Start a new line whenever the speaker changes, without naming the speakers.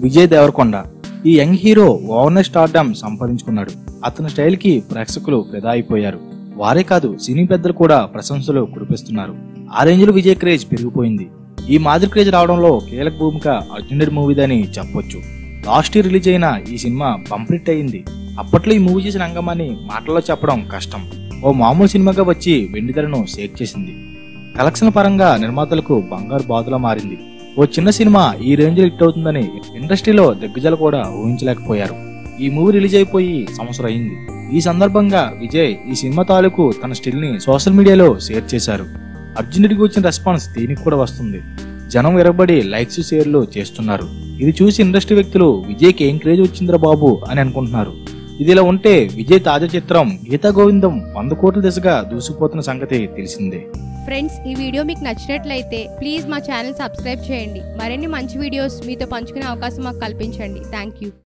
విజయ్ దేవరకొండ ఈ young hero ఓవర్నెస్ stardom సంపాదించుకున్నాడు అతని స్టైల్ కి ప్రేక్షకులు ఫిదా అయిపోయారు వారే కాదు సినీ పెద్దలు కూడా ప్రశంసలు కురిపిస్తున్నారు ఆ రేంజ్ లో విజయ్ క్రేజ్ పెరిగిపోయింది ఈ మాదిరి క్రేజ్ రావడంలో కీలక భూమిక అర్జునుడి మూవీదని చెప్పొచ్చు లాస్ట్ ఇయర్ రిలీజ్ అయిన ఈ సినిమా బంప్లిట్ అయింది అప్పట్లో ఈ మూవీ చేసిన అంగమాన్ని మాటల్లో చెప్పడం కష్టం ఓ మామూలు సినిమాగా వచ్చి వెండితెరను షేక్ చేసింది కలెక్షన్ పరంగా నిర్మాతలకు బంగారు బాధలా మారింది ఓ చిన్న సినిమా ఈ రేంజ్ లో హిట్ అవుతుందని ఇండస్ట్రీలో దిగ్గజాలు కూడా ఊహించలేకపోయారు ఈ మూవీ రిలీజ్ అయిపోయి సంవత్సరం అయింది ఈ సందర్భంగా విజయ్ ఈ సినిమా తాలూకు తన స్టిల్ ని సోషల్ మీడియాలో షేర్ చేశారు అర్జునుడికి వచ్చిన రెస్పాన్స్ దీనికి కూడా వస్తుంది జనం విరగబడి లైక్స్ షేర్లు చేస్తున్నారు ఇది చూసి ఇండస్ట్రీ వ్యక్తులు విజయ్కి ఏం క్రేజ్ వచ్చిందిరా బాబు అని అనుకుంటున్నారు ఇదిలా ఉంటే విజయ్ తాజా చిత్రం గీతా గోవిందం వంద కోట్ల దిశగా దూసుకుపోతున్న సంగతి తెలిసిందే
ఫ్రెండ్స్ ఈ వీడియో మీకు నచ్చినట్లయితే ప్లీజ్ మా ఛానల్ సబ్స్క్రైబ్ చేయండి మరిన్ని మంచి వీడియోస్ మీతో పంచుకునే అవకాశం మాకు కల్పించండి థ్యాంక్ యూ